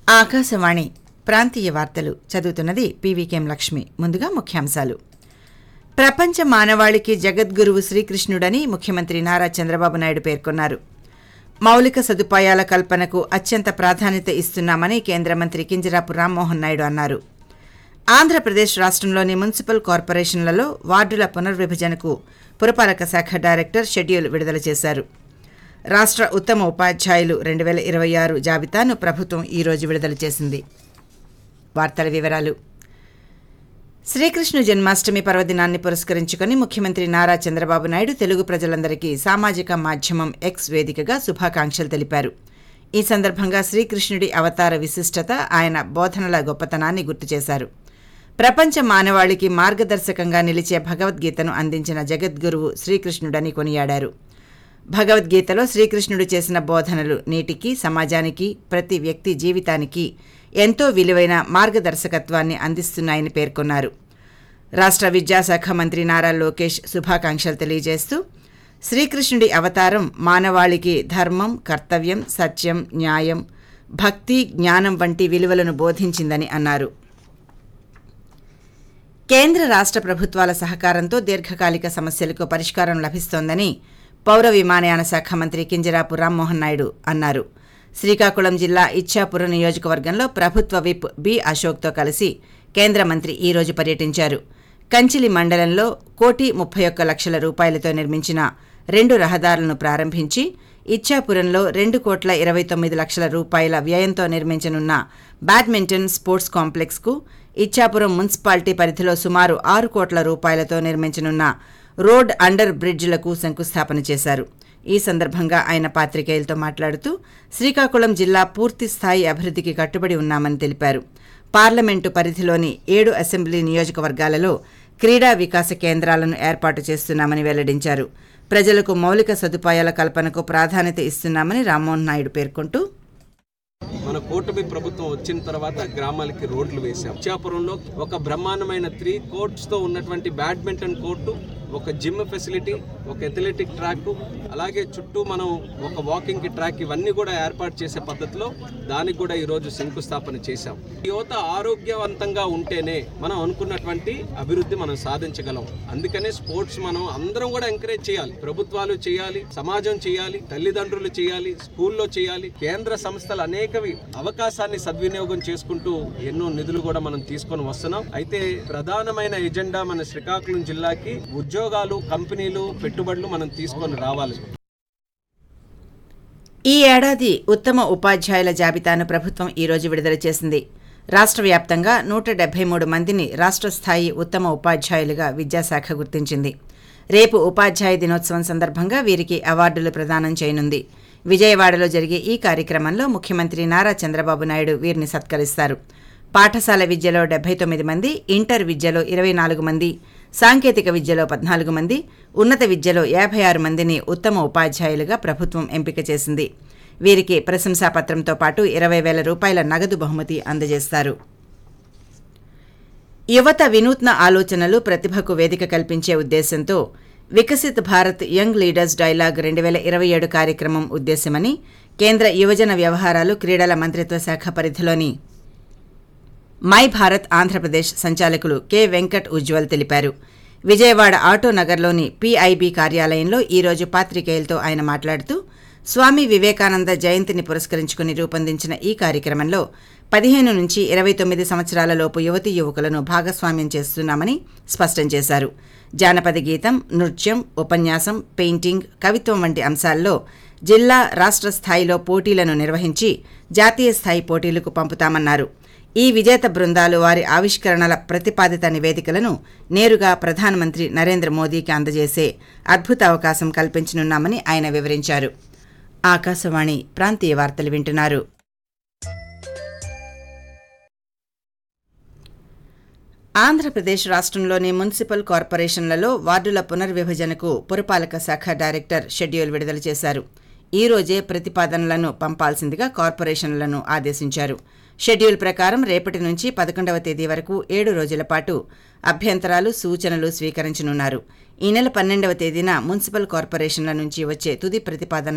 ఆకాశవాణి ప్రాంతీయ వార్తలు చదువుతున్నది పీవీకేం లక్ష్మి ముందుగా ముఖ్యాంశాలు ప్రపంచ మానవాళికి జగద్గురువు శ్రీకృష్ణుడని ముఖ్యమంత్రి నారా చంద్రబాబు నాయుడు పేర్కొన్నారు మౌలిక సదుపాయాల కల్పనకు అత్యంత ప్రాధాన్యత ఇస్తున్నామని కేంద్ర మంత్రి కింజరాపు రామ్మోహన్ నాయుడు అన్నారు ఆంధ్రప్రదేశ్ రాష్ట్రంలోని మున్సిపల్ కార్పొరేషన్లలో వార్డుల పునర్విభజనకు పురపాలక శాఖ డైరెక్టర్ షెడ్యూల్ విడుదల చేశారు రాష్ట్ర ఉత్తమ ఉపాధ్యాయులు రెండు వేల ఇరవై ఆరు జాబితాను ప్రభుత్వం ఈరోజు విడుదల చేసింది వార్తల వివరాలు శ్రీకృష్ణ జన్మాష్టమి పర్వదినాన్ని పురస్కరించుకుని ముఖ్యమంత్రి నారా చంద్రబాబు నాయుడు తెలుగు ప్రజలందరికీ సామాజిక మాధ్యమం ఎక్స్ వేదికగా శుభాకాంక్షలు తెలిపారు ఈ సందర్భంగా శ్రీకృష్ణుడి అవతార విశిష్టత ఆయన బోధనల గొప్పతనాన్ని గుర్తు చేశారు ప్రపంచ మానవాళికి మార్గదర్శకంగా నిలిచే భగవద్గీతను అందించిన జగద్గురువు శ్రీకృష్ణుడని కొనియాడారు భగవద్గీతలో శ్రీకృష్ణుడు చేసిన బోధనలు నేటికి సమాజానికి ప్రతి వ్యక్తి జీవితానికి ఎంతో విలువైన మార్గదర్శకత్వాన్ని అందిస్తున్నాయని పేర్కొన్నారు రాష్ట్ర విద్యాశాఖ మంత్రి నారా లోకేష్ శుభాకాంక్షలు తెలియజేస్తూ శ్రీకృష్ణుడి అవతారం మానవాళికి ధర్మం కర్తవ్యం సత్యం న్యాయం భక్తి జ్ఞానం వంటి విలువలను బోధించిందని అన్నారు కేంద్ర రాష్ట్ర ప్రభుత్వాల సహకారంతో దీర్ఘకాలిక సమస్యలకు పరిష్కారం లభిస్తోందని పౌర విమానయాన శాఖ మంత్రి కింజరాపు రామ్మోహన్ నాయుడు అన్నారు శ్రీకాకుళం జిల్లా ఇచ్చాపురం నియోజకవర్గంలో ప్రభుత్వ విప్ బి అశోక్తో కలిసి కేంద్ర మంత్రి ఈ రోజు పర్యటించారు కంచిలి మండలంలో కోటి ముప్పై ఒక్క లక్షల రూపాయలతో నిర్మించిన రెండు రహదారులను ప్రారంభించి ఇచ్చాపురంలో రెండు కోట్ల ఇరవై తొమ్మిది లక్షల రూపాయల వ్యయంతో నిర్మించనున్న బ్యాడ్మింటన్ స్పోర్ట్స్ కాంప్లెక్స్కు ఇచ్చాపురం మున్సిపాలిటీ పరిధిలో సుమారు ఆరు కోట్ల రూపాయలతో నిర్మించనున్న రోడ్ అండర్ బ్రిడ్జ్లకు శంకుస్థాపన చేశారు ఈ సందర్భంగా ఆయన పాత్రికేయులతో మాట్లాడుతూ శ్రీకాకుళం జిల్లా పూర్తి స్థాయి అభివృద్ధికి కట్టుబడి ఉన్నామని తెలిపారు పార్లమెంటు పరిధిలోని ఏడు అసెంబ్లీ నియోజకవర్గాలలో క్రీడా వికాస కేంద్రాలను ఏర్పాటు చేస్తున్నామని వెల్లడించారు ప్రజలకు మౌలిక సదుపాయాల కల్పనకు ప్రాధాన్యత ఇస్తున్నామని రామ్మోహన్ నాయుడు పేర్కొంటూ మన కూటమి ప్రభుత్వం వచ్చిన తర్వాత గ్రామాలకి రోడ్లు వేశాం ఇచ్చాపురంలో ఒక బ్రహ్మాండమైన త్రీ కోర్ట్స్ తో ఉన్నటువంటి బ్యాడ్మింటన్ కోర్టు ఒక జిమ్ ఫెసిలిటీ ఒక ఎథ్లెటిక్ ట్రాక్ అలాగే చుట్టూ మనం ఒక వాకింగ్ కి ట్రాక్ ఇవన్నీ కూడా ఏర్పాటు చేసే పద్ధతిలో దానికి కూడా ఈరోజు శంకుస్థాపన చేశాం యువత ఆరోగ్యవంతంగా ఉంటేనే మనం అనుకున్నటువంటి అభివృద్ధి మనం సాధించగలం అందుకనే స్పోర్ట్స్ మనం అందరం కూడా ఎంకరేజ్ చేయాలి ప్రభుత్వాలు చేయాలి సమాజం చేయాలి తల్లిదండ్రులు చేయాలి స్కూల్లో చేయాలి కేంద్ర సంస్థలు అనేకవి అవకాశాన్ని సద్వినియోగం చేసుకుంటూ ఎన్నో నిధులు కూడా మనం తీసుకొని వస్తున్నాం అయితే ప్రధానమైన ఎజెండా మన శ్రీకాకుళం జిల్లాకి ఉద్యోగాలు కంపెనీలు పెట్టుబడులు మనం తీసుకొని రావాలి ఈ ఏడాది ఉత్తమ ఉపాధ్యాయుల జాబితాను ప్రభుత్వం ఈ రోజు విడుదల చేసింది రాష్ట్ర వ్యాప్తంగా నూట డెబ్బై మూడు మందిని రాష్ట్ర స్థాయి ఉత్తమ ఉపాధ్యాయులుగా విద్యాశాఖ గుర్తించింది రేపు ఉపాధ్యాయ దినోత్సవం సందర్భంగా వీరికి అవార్డులు ప్రదానం చేయనుంది విజయవాడలో జరిగే ఈ కార్యక్రమంలో ముఖ్యమంత్రి నారా చంద్రబాబు నాయుడు వీరిని సత్కరిస్తారు పాఠశాల విద్యలో డెబ్బై తొమ్మిది మంది ఇంటర్ విద్యలో ఇరవై నాలుగు మంది సాంకేతిక విద్యలో పద్నాలుగు మంది ఉన్నత విద్యలో యాభై ఆరు మందిని ఉత్తమ ఉపాధ్యాయులుగా ప్రభుత్వం ఎంపిక చేసింది వీరికి ప్రశంసాపత్రంతో పాటు ఇరవై వేల రూపాయల నగదు బహుమతి అందజేస్తారు యువత వినూత్న ఆలోచనలు ప్రతిభకు వేదిక కల్పించే ఉద్దేశంతో Viksit Bharat young leaders dialogue రెండు వేల ఇరవై ఏడు కార్యక్రమం ఉద్దేశమని కేంద్ర యువజన వ్యవహారాలు క్రీడల మంత్రిత్వ శాఖ పరిధిలోని మై భారత్ ఆంధ్రప్రదేశ్ సంచాలకులు కె వెంకట్ ఉజ్వల్ తెలిపారు విజయవాడ ఆటో నగర్లోని పీఐబీ కార్యాలయంలో ఈరోజు పాత్రికేయులతో ఆయన మాట్లాడుతూ స్వామి వివేకానంద జయంతిని పురస్కరించుకుని రూపొందించిన ఈ కార్యక్రమంలో పదిహేను నుంచి ఇరవై తొమ్మిది సంవత్సరాల లోపు యువతీ యువకులను భాగస్వామ్యం చేస్తున్నామని స్పష్టం చేశారు జానపద గీతం నృత్యం ఉపన్యాసం పెయింటింగ్ కవిత్వం వంటి అంశాల్లో జిల్లా రాష్ట్ర స్థాయిలో పోటీలను నిర్వహించి జాతీయ స్థాయి పోటీలకు పంపుతామన్నారు ఈ విజేత బృందాలు వారి ఆవిష్కరణల ప్రతిపాదిత నివేదికలను నేరుగా ప్రధానమంత్రి నరేంద్ర మోదీకి అందజేసే అద్భుత అవకాశం కల్పించనున్నామని ఆయన వివరించారు ఆకాశవాణి ప్రాంతీయ వార్తలు వింటున్నారు ఆంధ్రప్రదేశ్ రాష్ట్రంలోని మున్సిపల్ కార్పొరేషన్లలో వార్డుల పునర్విభజనకు పురపాలక శాఖ డైరెక్టర్ షెడ్యూల్ విడుదల చేశారు ఈ రోజే ప్రతిపాదనలను పంపాల్సిందిగా కార్పొరేషన్లను ఆదేశించారు షెడ్యూల్ ప్రకారం రేపటి నుంచి పదకొండవ తేదీ వరకు ఏడు రోజుల పాటు అభ్యంతరాలు సూచనలు స్వీకరించనున్నారు ఈ నెల పన్నెండవ తేదీన మున్సిపల్ కార్పొరేషన్ల నుంచి వచ్చే తుది ప్రతిపాదన